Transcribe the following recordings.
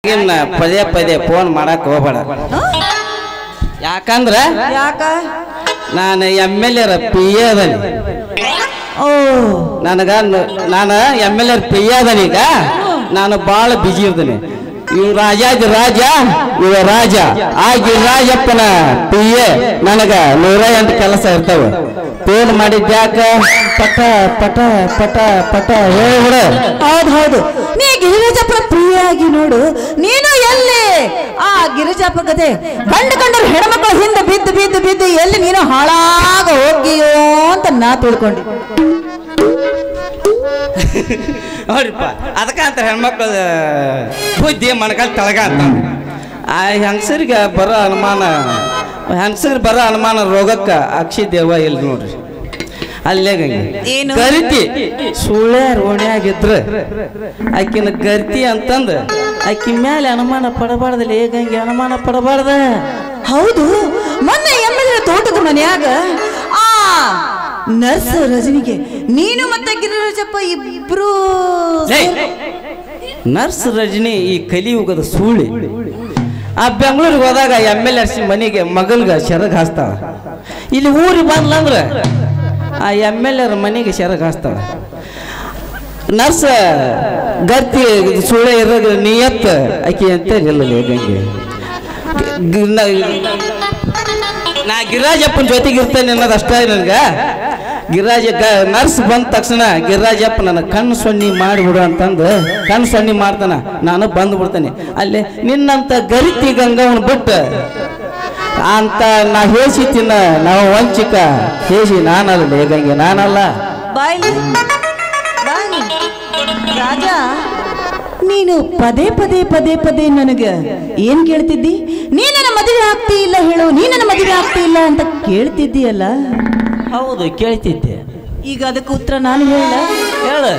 ಇನ್ನ ಪದೇ ಪದೇ ಫೋನ್ ಮಾಡಕ್ ಹೋಗ್ಬೇಡ ಯಾಕಂದ್ರ ಯಾಕ ನಾನು ಎಮ್ ಎಲ್ ಎರ ಪಿ ಎ ಅದನಿ ಓ ನನಗ ನ- ನಾನು ಎಮ್ ಎಲ್ ಎರ್ ಪಿ ಎ ಅದನೀಗ ನಾನು ಭಾಳ ಬಿಜಿ ಇರ್ತೀನಿ ಇವ್ ರಾಜಾಜಿ ರಾಜ ಇವ ರಾಜ ಆ ಗಿರಿರಾಜಪ್ಪನ ಪಿ ಎ ನನಗ ನೂರ ಎಂಟು ಕೆಲಸ ಇರ್ತಾವ ಫೋನ್ ಮಾಡಿದ್ಯಾಕ ಪಟ ಪಟ ಪಟ ಪಟ ಹೇಳ್ಬಿಡು ಹೌದು ಹೌದು ನೀ ಗಿರಿಜಾಪುರ ಪ್ರಿಯಾಗಿ ನೋಡು ನೀನು ಎಲ್ಲಿ ಆ ಗಿರಿಜಾಪ ಕತೆ ಕಂಡು ಕಂಡರು ಹೆಣ್ಮಕ್ಳು ಹಿಂದೆ ಬಿದ್ದು ಬಿದ್ದು ಬಿದ್ದು ಎಲ್ಲಿ ನೀನು ಹಾಳಾಗ ಹೋಗಿಯೋ ಅಂತ ನಾ ತಿಳ್ಕೊಂಡೆ ನೋಡ್ರಿಪ್ಪ ಅದಕ್ಕೆ ಅಂತ ಹೆಣ್ಮಕ್ಳು ಬುದ್ಧಿ ಮಣಕಾಲ್ ತಳಗ ಅಂತ ಆ ಹೆಂಗಸರಿಗೆ ಬರೋ ಅನುಮಾನ ಹೆಂಗಸರಿಗೆ ಬರೋ ಅನುಮಾನ ರೋಗಕ್ಕೆ ಅಕ್ಷಿ ದೇವ ಇಲ್ಲಿ ನೋಡ್ರಿ ಅಲ್ಲೇ ಗಂಗೆ ಏನು? ಗರಿತಿ ಸುಳ್ಳ್ಯಾರ ಓಣ್ಯಾಗಿದ್ರ ಆಕಿನ ಗರ್ತಿ ಅಂತಂದು ಆಕಿ ಮೇಲೆ ಅನುಮಾನ ಪಡಬಾರ್ದಲ್ಲ ಹೇಗಂಗೆ ಅನುಮಾನ ಪಡಬಾರ್ದ ಹೌದು ಮೊನ್ನೆ ಎಮ್ಮೆಲ್ಲೆ ತೋಟದ ಮನ್ಯಾಗ ಆ ನರ್ಸ್ ರಜನಿಗೆ ನೀನು ಮತ್ತೆ ಗಿರಿರಾಜಪ್ಪ ಇಬ್ರು ಏಯ್! ನರ್ಸ್ ರಜನಿ ಈ ಕಲಿಯುಗದ ಸೂಳಿ ಆ ಬೆಂಗಳೂರಿಗೆ ಹೋದಾಗ ಎಮ್ ಎಲ್ ಎರ್ಸಿ ಮನೆಗೆ ಮಗಲ್ಗ ಶರಗ್ ಹಾಸ್ತಾಳ ಇಲ್ಲಿ ಊರಿಗೆ ಬಂದ್ಲಂದ್ರ ಆ ಎಮ್ ಎಲ್ ಎರ್ ಮನೆಗೆ ಶರಗ್ ಹಾಸ್ತಾಳ ನರ್ಸ್ ಗರ್ತಿ ಸುಳ್ಳೆ ಇರೋದು ನಿಯತ್ ಆಕಿ ಅಂತ ಇಲ್ಲ ಗಂಗೆ ಗಿ- ನ- ನಾ ಗಿರಿರಾಜಪ್ಪನ ಜೊತೆಗೆ ಇರ್ತೇನೆ ಅನ್ನೋದು ಅಷ್ಟೇ ನನಗೆ ಗಿರಿರಾಜ ಗ ನರ್ಸ್ ಬಂದ ತಕ್ಷಣ ಗಿರಿರಾಜಪ್ಪ ನನ್ನ ಕಣ್ಣು ಸೊನ್ನಿ ಮಾಡಿಬಿಡು ಅಂತಂದು ಕಣ್ಣು ಸೊನ್ನಿ ಮಾಡ್ತಾನ ನಾನು ಬಂದು ಬಿಡ್ತೇನೆ ಅಲ್ಲಿ ನಿನ್ನಂತ ಗರಿತಿ ಗಂಗವನ್ ಬಿಟ್ಟು ಅಂತ ನಾ ಹೇಸಿ ತಿನ್ನ ನಾವು ವಂಚಿಕ ಹೇಸಿ ನಾನಲ್ಲ ಗಂಗೆ ನಾನಲ್ಲ ಬಾಯ್ಲಿ ಬಾಯ್ಲಿ ರಾಜ ನೀನು ಪದೇ ಪದೇ ಪದೇ ಪದೇ ನನಗೆ ಏನ್ ಕೇಳ್ತಿದ್ದಿ ನೀ ನನ್ನ ಮದುವೆ ಆಗ್ತಿ ಇಲ್ಲ ಹೇಳು ನೀ ನನ್ನ ಮದುವೆ ಆಗ್ತಿ ಇಲ್ಲ ಅಂತ ಕೇಳ್ತಿದ್ದೀಯಲ್ಲ ಹೌದು ಕೇಳ್ತಿದ್ದೆ ಈಗ ಅದಕ್ಕೆ ಉತ್ತರ ನಾನು ಹೇಳ ಹೇಳು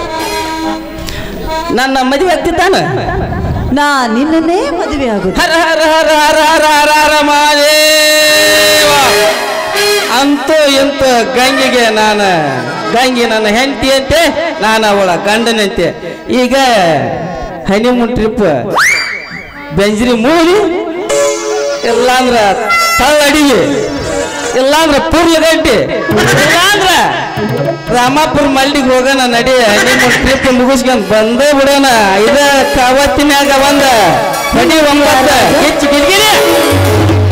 ನನ್ನ ಮದುವೆ ಆಗ್ತಿದ್ದಾನ ನಾ ನಿನ್ನನ್ನೇ ಮದುವೆ ಆಗುದು ಹರ ಹರ ಹರ ಹರ ಹರ ಹರ ಹರ ಮಹಾದೇವ ಅಂತೂ ಇಂತ ಗಂಗೆಗೆ ನಾನು ಗಂಗೆ ನನ್ನ ಹೆಂಡತಿ ಅಂತೆ ನಾನು ಅವಳ ಗಂಡನಂತೆ ಈಗ ಹನಿಮೂನ್ ಟ್ರಿಪ್ ಬೆಂಜ್ರಿ ಮೂರಿ ಇಲ್ಲಾಂದ್ರ ತಳ್ಳಡಿಗೆ ಇಲ್ಲಾಂದ್ರ ಪುರ್ಲಗಡ್ಡಿ ಇಲ್ಲಾಂದ್ರ ರಾಮಾಪುರ ಮಲ್ಡಿಗೆ ಹೋಗೋಣ ನಡಿ ಹನಿಮೂನ್ ಟ್ರಿಪ್ ಮುಗಿಸ್ಕೊಂಡ್ ಬಂದೇ ಬಿಡೋಣ ಇದ ಕವತ್ತಿನ್ಯಾಗ ಬಂದ ನಡಿ ಒಂಬತ್ತ ಹೆಚ್ಚು ಗಿರಿಗಿರಿ